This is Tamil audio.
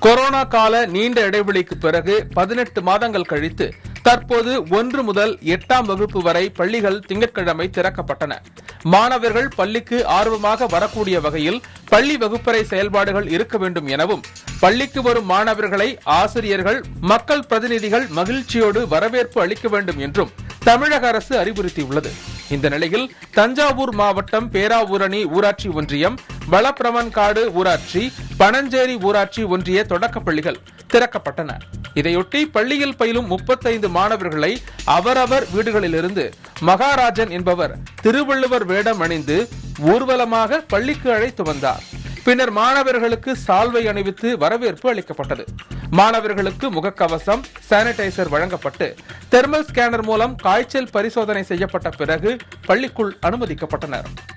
கொரோனா கால நீண்ட இடைவெளிக்கு பிறகு பதினெட்டு மாதங்கள் கழித்து தற்போது ஒன்று முதல் எட்டாம் வகுப்பு வரை பள்ளிகள் திங்கட்கிழமை திறக்கப்பட்டன மாணவர்கள் பள்ளிக்கு ஆர்வமாக வரக்கூடிய வகையில் பள்ளி வகுப்பறை செயல்பாடுகள் இருக்க வேண்டும் எனவும் பள்ளிக்கு வரும் மாணவர்களை ஆசிரியர்கள் மக்கள் பிரதிநிதிகள் மகிழ்ச்சியோடு வரவேற்பு அளிக்க வேண்டும் என்றும் தமிழக அரசு அறிவுறுத்தியுள்ளது இந்த நிலையில் தஞ்சாவூர் மாவட்டம் பேராவூரணி ஊராட்சி ஒன்றியம் வளப்பிரமன்காடு ஊராட்சி பனஞ்சேரி ஊராட்சி ஒன்றிய தொடக்கப் பள்ளிகள் திறக்கப்பட்டன இதையொட்டி பள்ளியில் பயிலும் முப்பத்தைந்து மாணவர்களை அவரவர் வீடுகளிலிருந்து மகாராஜன் என்பவர் திருவள்ளுவர் வேடம் அணிந்து ஊர்வலமாக பள்ளிக்கு அழைத்து வந்தார் பின்னர் மாணவர்களுக்கு சால்வை அணிவித்து வரவேற்பு அளிக்கப்பட்டது மாணவர்களுக்கு முகக்கவசம் சானிடைசர் வழங்கப்பட்டு தெர்மல் ஸ்கேனர் மூலம் காய்ச்சல் பரிசோதனை செய்யப்பட்ட பிறகு பள்ளிக்குள் அனுமதிக்கப்பட்டனர்